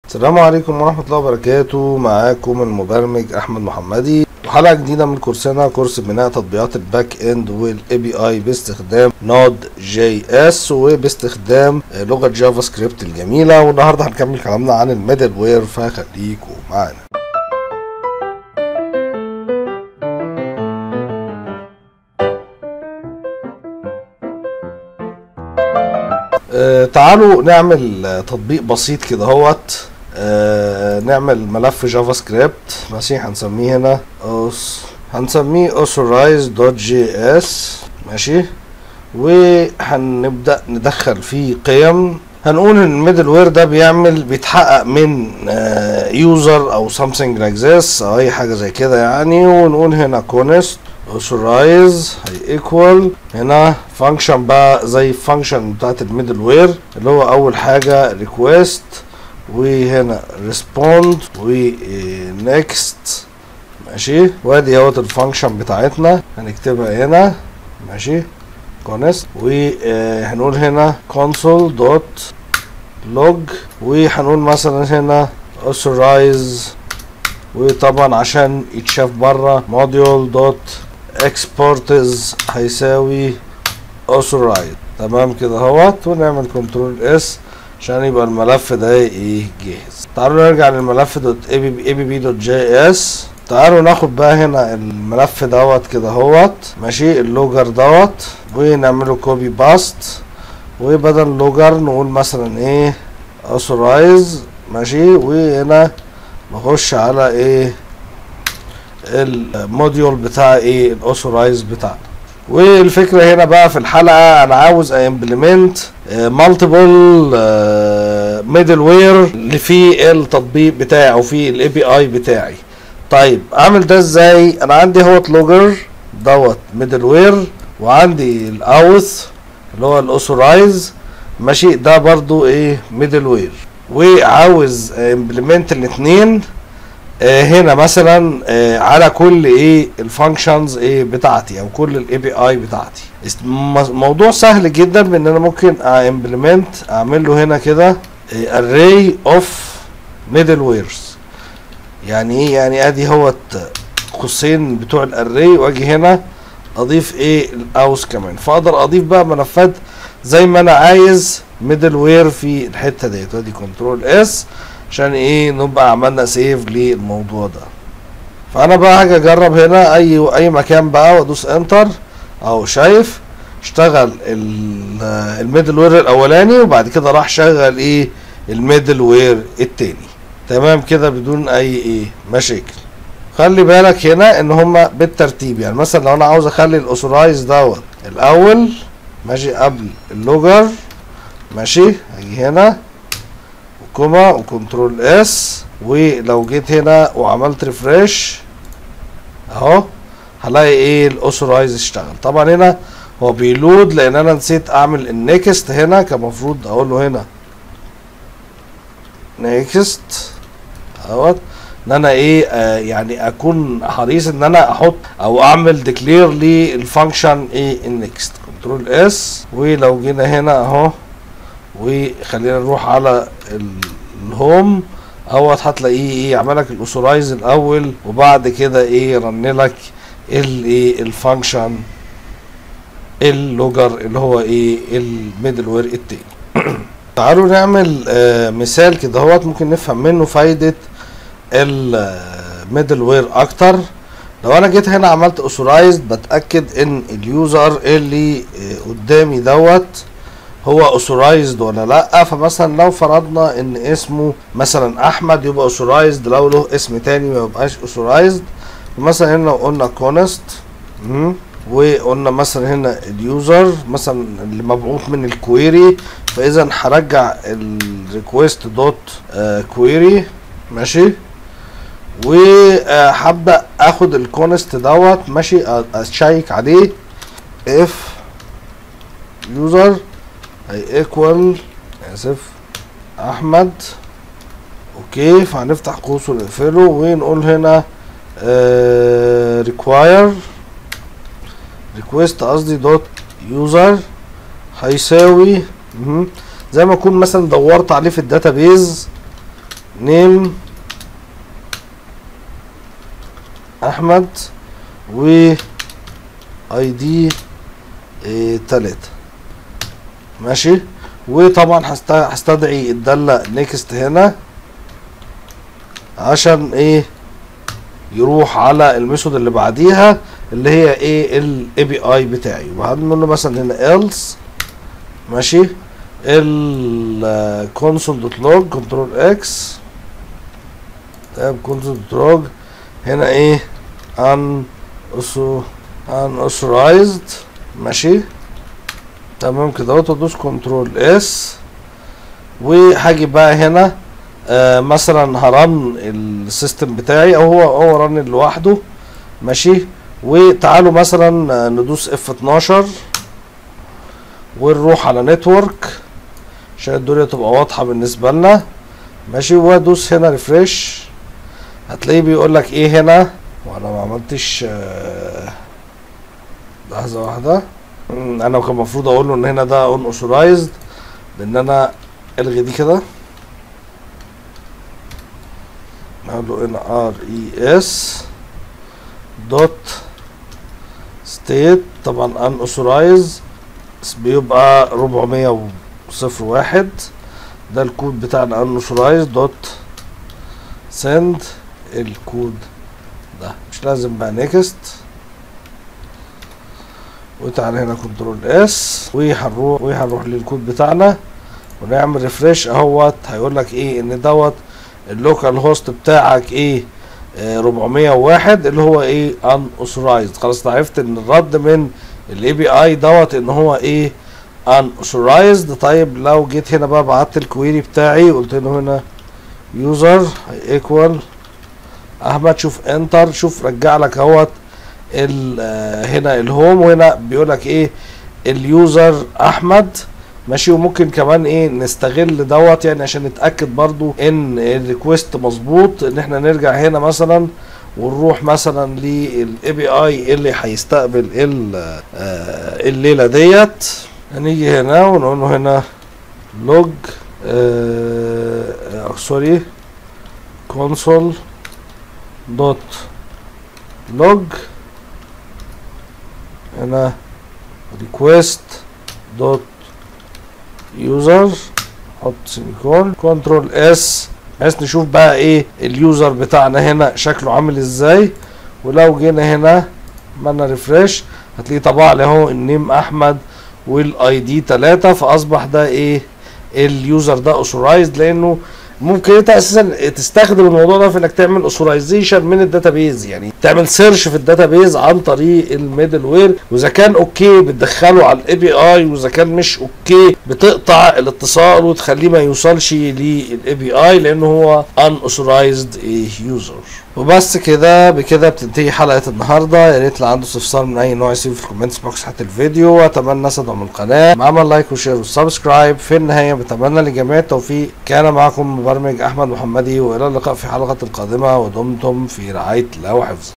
السلام عليكم ورحمة الله وبركاته معاكم المبرمج أحمد محمدي وحلقة جديدة من كورسنا كورس بناء تطبيقات الباك اند والاي بي اي باستخدام نود جي اس وباستخدام لغة جافا سكريبت الجميلة والنهاردة هنكمل كلامنا عن الميدل وير فخليكم معانا آه، تعالوا نعمل آه، تطبيق بسيط كده هوت آه، نعمل ملف جافا سكريبت ماشي هنسميه هنا أوس هنسميه authorize.js ماشي وهنبدأ ندخل فيه قيم هنقول ان الميدل وير ده بيعمل بيتحقق من يوزر او something like this او اي حاجه زي كده يعني ونقول هنا const authorize هي equal هنا function بقى زي function بتاعت الميدل وير اللي هو اول حاجه request وهنا respond و next ماشي وادي اهوت الفانكشن بتاعتنا هنكتبها هنا ماشي كونست وهنقول هنا console دوت log وهنقول مثلا هنا authorize وطبعا عشان يتشاف بره module دوت exports هيساوي authorize تمام كده اهوت ونعمل كنترول اس عشان يبقى الملف ده ايه جاهز تعالوا نرجع للملف دوت اي بي بي دوت جي اس تعالوا ناخد بقى هنا الملف دوت كده اهوت ماشي اللوجر دوت ونعمله كوبي باست وبدل لوجر نقول مثلا ايه authorize ماشي وهنا نخش على ايه الموديول بتاع ايه الاوثورايز بتاعنا والفكره هنا بقى في الحلقه انا عاوز امبلمنت مالتيبل ميدل وير اللي في التطبيق بتاعي او في الاي بي اي بتاعي طيب اعمل ده ازاي انا عندي هوت لوجر دوت ميدل وير وعندي الاوث اللي هو الاوثورايز ماشي ده برضو ايه ميدل وير وعاوز امبلمنت الاثنين آه هنا مثلا آه على كل ايه الفانكشنز ايه بتاعتي او كل الاي بي اي بتاعتي موضوع سهل جدا بان انا ممكن امبلمنت اعمل له هنا كده array اوف ميدل ويرز يعني ايه يعني ادي هوت قوسين بتوع الاري واجي هنا اضيف ايه الاوس كمان فاقدر اضيف بقى ملفات زي ما انا عايز ميدل وير في الحته ديت ادي كنترول اس عشان ايه نبقى عملنا سيف للموضوع ده فانا بقى هاجي اجرب هنا اي اي مكان بقى وادوس انتر اهو شايف اشتغل الميدل وير الاولاني وبعد كده راح شغل ايه الميدل وير التاني تمام كده بدون اي ايه مشاكل خلي بالك هنا ان هما بالترتيب يعني مثلا لو انا عاوز اخلي الاوثورايز دوت الاول ماشي قبل اللوجر ماشي هاجي هنا وكوما وكنترول اس ولو جيت هنا وعملت ريفريش اهو هلاقي ايه الاوثورايز اشتغل طبعا هنا هو بيلود لان انا نسيت اعمل النكست هنا كان المفروض اقول له هنا نيكست اهوت ان انا ايه آه يعني اكون حريص ان انا احط او اعمل ديكلير للفانكشن ايه النكست كنترول اس ولو جينا هنا اهو وخلينا نروح على الهوم اهوت هتلاقيه ايه يعمل لك الاوثورايز الاول وبعد كده ايه رن لك الايه الفانكشن اللوجر اللي هو ايه الميدل وير التاني تعالوا نعمل آه مثال كده اهوت ممكن نفهم منه فايده الميدل وير اكتر لو انا جيت هنا عملت اوثورايزد بتاكد ان اليوزر اللي قدامي دوت هو اوثورايزد ولا لا فمثلا لو فرضنا ان اسمه مثلا احمد يبقى اوثورايزد لو له اسم تاني ما يبقاش اوثورايزد مثلا هنا لو قلنا كونست وقلنا مثلا هنا اليوزر مثلا اللي مبعوث من الكويري فاذا هرجع الريكوست دوت كويري ماشي وهبدا اخد الكونست دوت ماشي اشيك عليه اف يوزر هي ايكوال اسف احمد اوكي فهنفتح قوس ونقفله ونقول هنا ريكواير ريكويست قصدي دوت يوزر هيساوي زي ما اكون مثلا دورت عليه في الداتابيز نيم احمد و اي دي إيه تلاتة ماشي وطبعا هست- هستدعي الدالة نيكست هنا عشان ايه يروح على الميثود اللي بعديها اللي هي ايه الاي بي اي بتاعي وهنقول له مثلا هنا else ماشي ال console دوت لوج كنترول اكس تاب console دوت لوج هنا ايه ان اسو ان authorized ماشي تمام كده اهوت ادوس كنترول اس وهاجي بقى هنا آه مثلا هرن السيستم بتاعي او هو هو رن لوحده ماشي وتعالوا مثلا آه، ندوس اف 12 ونروح على نتورك عشان الدنيا تبقى واضحه بالنسبه لنا ماشي وادوس هنا ريفريش هتلاقيه بيقول لك ايه هنا وانا ما عملتش آه، لحظه واحده مم، انا كان المفروض اقول له ان هنا ده اون اوثورايزد بان انا الغي دي كده اقول له ان ار اي اس دوت ستيت طبعا ان اوثورايز بيبقى 401 ده الكود بتاع الان اوثورايز دوت سند الكود ده مش لازم بقى نيكست وتعال هنا كنترول اس وهنروح وهنروح للكود بتاعنا ونعمل ريفريش اهوت هيقول لك ايه ان دوت اللوكال هوست بتاعك ايه آه 401 اللي هو ايه ان اوثورايزد خلاص عرفت ان الرد من الاي بي اي دوت ان هو ايه ان اوثورايزد طيب لو جيت هنا بقى بعت الكويري بتاعي قلت له هنا يوزر ايكوال احمد شوف انتر شوف رجع لك اهوت ال- آه، هنا الهوم وهنا بيقول لك ايه اليوزر احمد ماشي وممكن كمان ايه نستغل دوت يعني عشان نتاكد برضو ان الريكوست مظبوط ان احنا نرجع هنا مثلا ونروح مثلا للاي بي اي اللي هيستقبل ال- آه، الليله ديت هنيجي هنا ونقول له هنا لوج آه سوري كونسول دوت لوج هنا ريكويست دوت يوزر حط سيميكون كنترول اس بحيث نشوف بقى ايه اليوزر بتاعنا هنا شكله عامل ازاي ولو جينا هنا عملنا ريفريش هتلاقيه طبع لي اهو النيم احمد والاي دي 3 فاصبح ده ايه اليوزر ده اوثورايزد لانه ممكن انت اساسا تستخدم الموضوع ده في انك تعمل اوثورايزيشن من الداتابيز يعني تعمل سيرش في الداتابيز عن طريق الميدل وير واذا كان اوكي بتدخله على الاي بي اي واذا كان مش اوكي بتقطع الاتصال وتخليه ما يوصلش للاي بي اي لانه هو ان اوثورايزد يوزر وبس كده بكده بتنتهي حلقه النهارده يا ريت اللي عنده استفسار من اي نوع يسيبه في الكومنتس بوكس تحت الفيديو واتمنى اسعدكم القناه عمل لايك وشير وسبسكرايب في النهايه بتمنى لجميع التوفيق كان معكم مبرمج احمد محمدي والى اللقاء في حلقه القادمه ودمتم في رعايه الله وحفظه